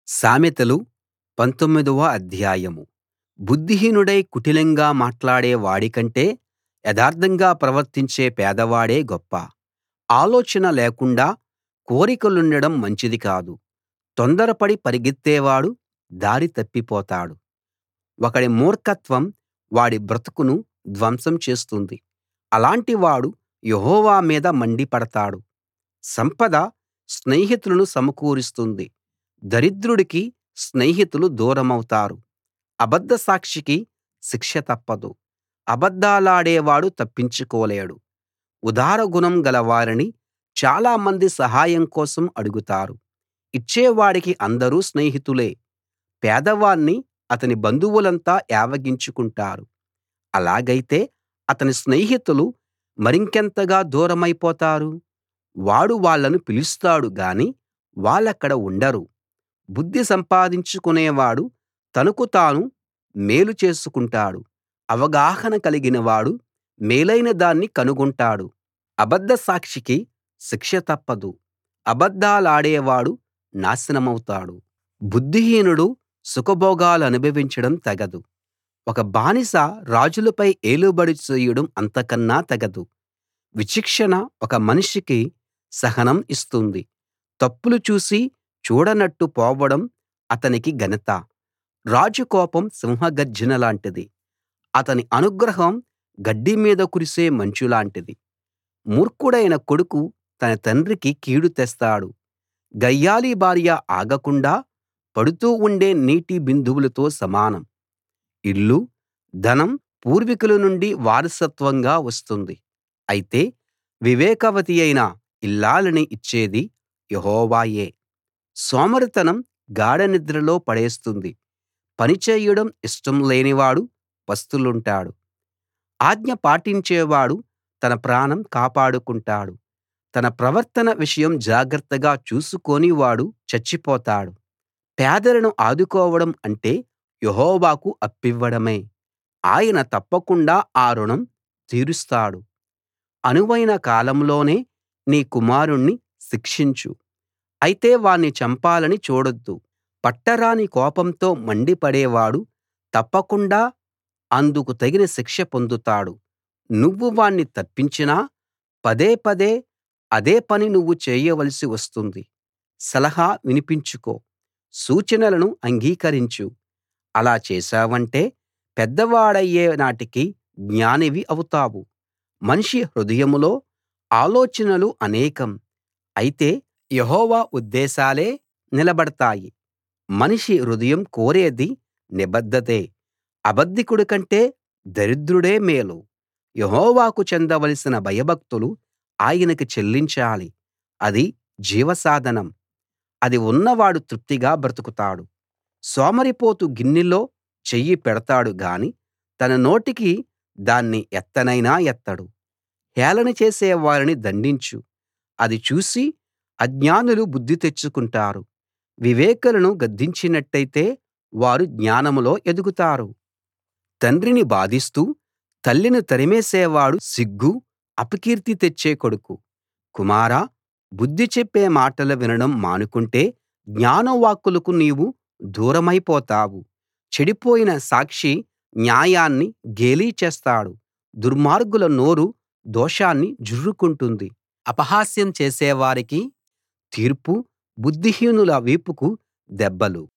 సామెతలు పంతొమ్మిదవ అధ్యాయం బుద్ధిహీనుడై కుటిలంగా మాట్లాడే వాడికంటే యథార్థంగా ప్రవర్తించే పేదవాడే గొప్ప ఆలోచన లేకుండా కోరికలుండడం మంచిది కాదు తొందరపడి పరిగెత్తేవాడు దారి తప్పిపోతాడు ఒకడి మూర్ఖత్వం వాడి బ్రతుకును ధ్వంసం చేస్తుంది అలాంటివాడు యెహోవా మీద మండిపడతాడు సంపద స్నేహితులను సమకూరుస్తుంది దరిద్రుడికి స్నేహితులు దూరమౌతారు అబద్ధ సాక్షికి శిక్ష తప్పదు అబద్ధాలాడేవాడు తప్పించుకోలేడు ఉదార గుణం గలవారిని చాలామంది సహాయం కోసం అడుగుతారు ఇచ్చేవాడికి అందరూ స్నేహితులే పేదవాణ్ణి అతని బంధువులంతా ఏవగించుకుంటారు అలాగైతే అతని స్నేహితులు మరింకెంతగా దూరమైపోతారు వాడు వాళ్ళను పిలుస్తాడు గాని వాళ్ళక్కడ ఉండరు బుద్ధి సంపాదించుకునేవాడు తనకు తాను మేలు చేసుకుంటాడు అవగాహన కలిగినవాడు మేలైన దాన్ని కనుగొంటాడు అబద్ధ సాక్షికి శిక్ష తప్పదు అబద్ధాలాడేవాడు నాశనమౌతాడు బుద్ధిహీనుడు సుఖభోగాలనుభవించడం తగదు ఒక బానిస రాజులపై ఏలుబడి చేయడం అంతకన్నా తగదు విచక్షణ ఒక మనిషికి సహనం ఇస్తుంది తప్పులు చూసి చూడనట్టు పోవడం అతనికి ఘనత రాజు కోపం సింహగర్జన లాంటిది అతని అనుగ్రహం గడ్డి మీద కురిసే మంచులాంటిది మూర్ఖుడైన కొడుకు తన తండ్రికి కీడు తెస్తాడు గయ్యాళి భార్య ఆగకుండా పడుతూ ఉండే నీటి బిందువులతో సమానం ఇల్లు ధనం పూర్వీకుల నుండి వారసత్వంగా వస్తుంది అయితే వివేకవతియైన ఇల్లాలిని ఇచ్చేది యెహోవాయే సోమరితనం గాఢనిద్రలో పడేస్తుంది పని చేయడం ఇష్టం లేనివాడు పస్తులుంటాడు ఆజ్ఞ పాటించేవాడు తన ప్రాణం కాపాడుకుంటాడు తన ప్రవర్తన విషయం జాగ్రత్తగా చూసుకోనివాడు చచ్చిపోతాడు పేదలను ఆదుకోవడం అంటే యెహోవాకు అప్పివ్వడమే ఆయన తప్పకుండా ఆ రుణం తీరుస్తాడు అనువైన కాలంలోనే నీ కుమారుణ్ణి శిక్షించు అయితే వాణ్ణి చంపాలని చూడొద్దు పట్టరాని కోపంతో మండిపడేవాడు తప్పకుండా అందుకు తగిన శిక్ష పొందుతాడు నువ్వు వాణ్ణి తప్పించినా పదే పదే అదే పని నువ్వు చేయవలసి వస్తుంది సలహా వినిపించుకో సూచనలను అంగీకరించు అలా చేశావంటే పెద్దవాడయ్యే నాటికి జ్ఞానివి అవుతావు మనిషి హృదయంలో ఆలోచనలు అనేకం అయితే యెహోవా ఉద్దేశాలే నిలబడతాయి మనిషి హృదయం కోరేది నిబద్ధతే అబద్ధికుడి కంటే దరిద్రుడే మేలు యెహోవాకు చెందవలసిన భయభక్తులు ఆయనకి చెల్లించాలి అది జీవసాధనం అది ఉన్నవాడు తృప్తిగా బ్రతుకుతాడు సోమరిపోతు గిన్నెలో చెయ్యి పెడతాడు గాని తన నోటికి దాన్ని ఎత్తనైనా ఎత్తడు హేళన చేసే వారిని దండించు అది చూసి అజ్ఞానులు బుద్ధి తెచ్చుకుంటారు వివేకులను గద్దించినట్టయితే వారు జ్ఞానంలో ఎదుగుతారు తండ్రిని బాధిస్తూ తల్లిని తరిమేసేవాడు సిగ్గు అపకీర్తి తెచ్చే కొడుకు కుమారా బుద్ధి చెప్పే మాటలు వినడం మానుకుంటే జ్ఞానవాక్కులకు నీవు దూరమైపోతావు చెడిపోయిన సాక్షి న్యాయాన్ని గేలి చేస్తాడు దుర్మార్గుల నోరు దోషాన్ని జుర్రుకుంటుంది అపహాస్యం చేసేవారికి తీర్పు బుద్ధిహీనుల వీపుకు దెబ్బలు